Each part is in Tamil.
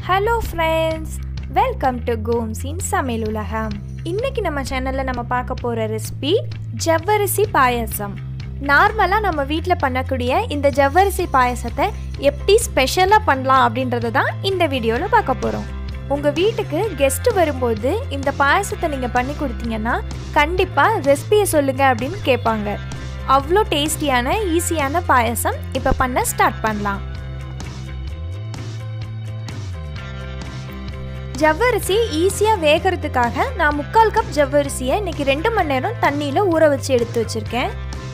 ஹலோ ஃப்ரெண்ட்ஸ் வெல்கம் டு கோம்ஸின் சமையல் உலகம் இன்னைக்கு நம்ம சேனலில் நம்ம பார்க்க போகிற ரெசிபி ஜவ்வரிசி பாயசம் நார்மலாக நம்ம வீட்டில் பண்ணக்கூடிய இந்த ஜவ்வரிசி பாயசத்தை எப்படி ஸ்பெஷலாக பண்ணலாம் அப்படின்றத தான் இந்த வீடியோவில் பார்க்க போகிறோம் உங்கள் வீட்டுக்கு கெஸ்ட்டு வரும்போது இந்த பாயசத்தை நீங்கள் பண்ணி கொடுத்தீங்கன்னா கண்டிப்பாக ரெசிபியை சொல்லுங்கள் அப்படின்னு கேட்பாங்க அவ்வளோ டேஸ்டியான ஈஸியான பாயசம் இப்போ பண்ண ஸ்டார்ட் பண்ணலாம் ஜவ்வரிசி ஈஸியாக வேகிறதுக்காக நான் முக்கால் கப் ஜவ்வரிசியை இன்னைக்கு ரெண்டு மணி நேரம் தண்ணியில் ஊற வச்சு எடுத்து வச்சுருக்கேன்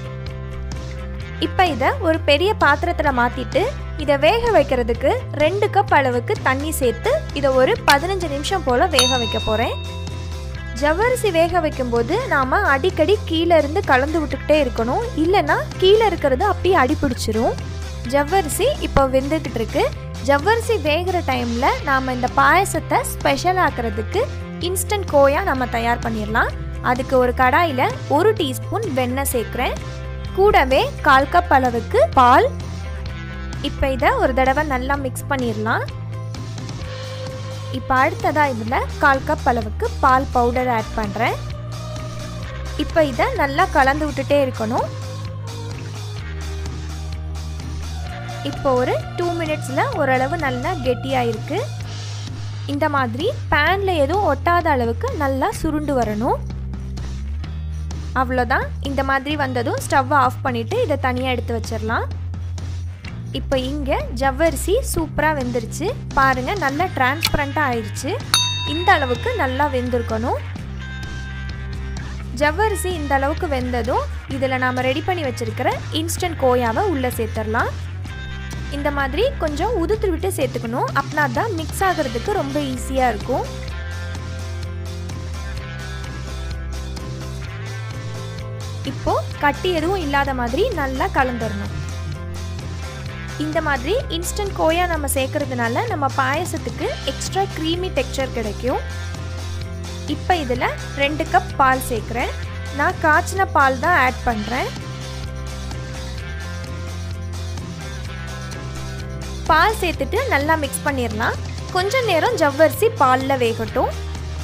இப்போ இதை ஒரு பெரிய பாத்திரத்தில் மாற்றிட்டு இதை வேக வைக்கிறதுக்கு ரெண்டு கப் அளவுக்கு தண்ணி சேர்த்து இதை ஒரு பதினஞ்சு நிமிஷம் போல் வேக வைக்க போகிறேன் ஜவ்வரிசி வேக வைக்கும்போது நாம் அடிக்கடி கீழே இருந்து கலந்து விட்டுக்கிட்டே இருக்கணும் இல்லைன்னா கீழே இருக்கிறது அப்படியே அடி பிடிச்சிரும் ஜவ்வரிசி இப்போ வெந்துக்கிட்டு இருக்கு ஜவ்வரிசி வேகிற டைமில் நாம் இந்த பாயசத்தை ஸ்பெஷல் ஆக்கிறதுக்கு இன்ஸ்டன்ட் கோயா நம்ம தயார் பண்ணிடலாம் அதுக்கு ஒரு கடாயில் ஒரு டீஸ்பூன் வெண்ணெய் சேர்க்குறேன் கூடவே கால் கப் அளவுக்கு பால் இப்போ இதை ஒரு தடவை நல்லா மிக்ஸ் பண்ணிடலாம் இப்போ அடுத்ததாக இதில் கால் கப் அளவுக்கு பால் பவுடர் ஆட் பண்ணுறேன் இப்போ இதை நல்லா கலந்து விட்டுட்டே இருக்கணும் இப்போ ஒரு டூ மினிட்ஸில் ஓரளவு நல்லா கெட்டியாக இருக்குது இந்த மாதிரி பேனில் எதுவும் ஒட்டாத அளவுக்கு நல்லா சுருண்டு வரணும் அவ்வளோதான் இந்த மாதிரி வந்ததும் ஸ்டவ்வை ஆஃப் பண்ணிவிட்டு இதை தனியாக எடுத்து வச்சிடலாம் இப்போ இங்கே ஜவ்வரிசி சூப்பராக வெந்துருச்சு பாருங்கள் நல்லா டிரான்ஸ்பரண்ட்டாக ஆயிடுச்சு இந்த அளவுக்கு நல்லா வெந்திருக்கணும் ஜவ்வரிசி இந்த அளவுக்கு வெந்ததும் இதில் நாம் ரெடி பண்ணி வச்சுருக்கிற இன்ஸ்டன்ட் கோயாவை உள்ளே சேர்த்துடலாம் இந்த மாதிரி கொஞ்சம் உதுத்து விட்டு சேர்த்துக்கணும் அப்படின்னா தான் மிக்ஸ் ஆகிறதுக்கு ரொம்ப ஈஸியாக இருக்கும் இப்போ கட்டி எதுவும் இல்லாத மாதிரி நல்லா கலந்துடணும் இந்த மாதிரி இன்ஸ்டன்ட் கோயா நம்ம சேர்க்கறதுனால நம்ம பாயசத்துக்கு எக்ஸ்ட்ரா க்ரீமி டெக்ஸ்சர் கிடைக்கும் இப்போ இதில் ரெண்டு கப் பால் சேர்க்குறேன் நான் காய்ச்சின பால் தான் ஆட் பண்ணுறேன் பால் சேர்த்துட்டு நல்லா மிக்ஸ் பண்ணிடலாம் கொஞ்ச நேரம் ஜவ்வரிசி பாலில் வேகட்டும்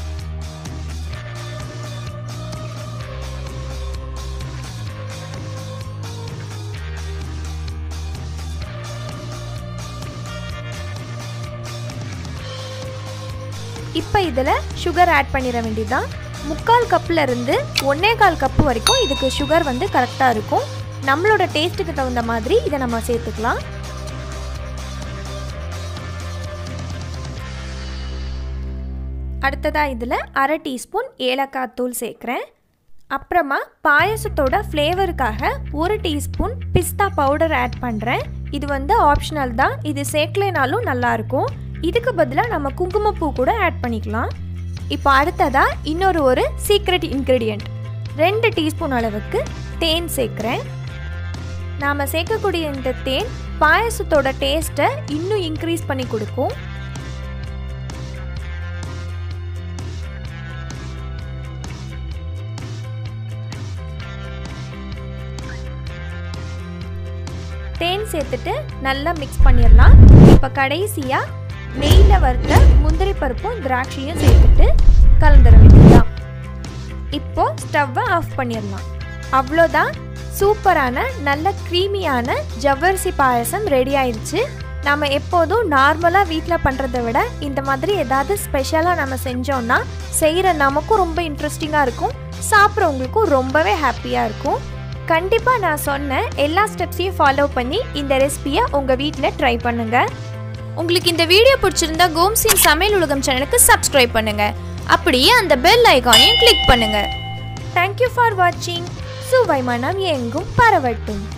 இப்போ இதில் சுகர் ஆட் பண்ணிட வேண்டியதுதான் முக்கால் கப்பில் இருந்து ஒன்றே கால் கப்பு வரைக்கும் இதுக்கு சுகர் வந்து கரெக்டாக இருக்கும் நம்மளோட டேஸ்ட்டுக்கு தகுந்த மாதிரி இதை நம்ம சேர்த்துக்கலாம் அடுத்ததாக இதில் அரை டீஸ்பூன் ஏலக்காய் தூள் சேர்க்குறேன் அப்புறமா பாயசத்தோட ஃப்ளேவருக்காக ஒரு டீஸ்பூன் பிஸ்தா பவுடர் ஆட் பண்ணுறேன் இது வந்து ஆப்ஷனல் தான் இது சேர்க்கலைனாலும் நல்லாயிருக்கும் இதுக்கு பதிலாக நம்ம குங்குமப்பூ கூட ஆட் பண்ணிக்கலாம் இப்போ அடுத்ததாக இன்னொரு ஒரு சீக்ரெட் இன்க்ரீடியண்ட் ரெண்டு டீஸ்பூன் அளவுக்கு தேன் சேர்க்குறேன் நாம் சேர்க்கக்கூடிய இந்த தேன் பாயசத்தோட டேஸ்ட்டை இன்னும் இன்க்ரீஸ் பண்ணி கொடுக்கும் தேன் சேர்த்துட்டு நல்லா மிக்ஸ் பண்ணிடலாம் இப்போ கடைசியாக நெய்யில் வறுத்த முந்திரி பருப்பும் திராட்சையும் சேர்த்துட்டு கலந்துட வேண்டியதுதான் இப்போ ஸ்டவ்வை ஆஃப் பண்ணிடலாம் அவ்வளோதான் சூப்பரான நல்ல க்ரீமியான ஜவ்வரிசி பாயசம் ரெடி ஆயிடுச்சு நம்ம எப்போதும் நார்மலாக வீட்டில் பண்ணுறதை விட இந்த மாதிரி ஏதாவது ஸ்பெஷலாக நம்ம செஞ்சோம்னா செய்கிற நமக்கும் ரொம்ப இன்ட்ரெஸ்டிங்காக இருக்கும் சாப்பிட்றவங்களுக்கும் ரொம்பவே ஹாப்பியாக இருக்கும் கண்டிப்பாக நான் சொன்ன எல்லா ஸ்டெப்ஸையும் ஃபாலோ பண்ணி இந்த ரெசிபியை உங்கள் வீட்டில் ட்ரை பண்ணுங்கள் உங்களுக்கு இந்த வீடியோ பிடிச்சிருந்தா கோம்ஸின் சமையல் உலகம் சேனலுக்கு சப்ஸ்கிரைப் பண்ணுங்கள் அப்படியே அந்த பெல் ஐக்கானையும் கிளிக் பண்ணுங்கள் தேங்க்யூ ஃபார் வாட்சிங் சுவை மனம் எங்கும் பரவட்டும்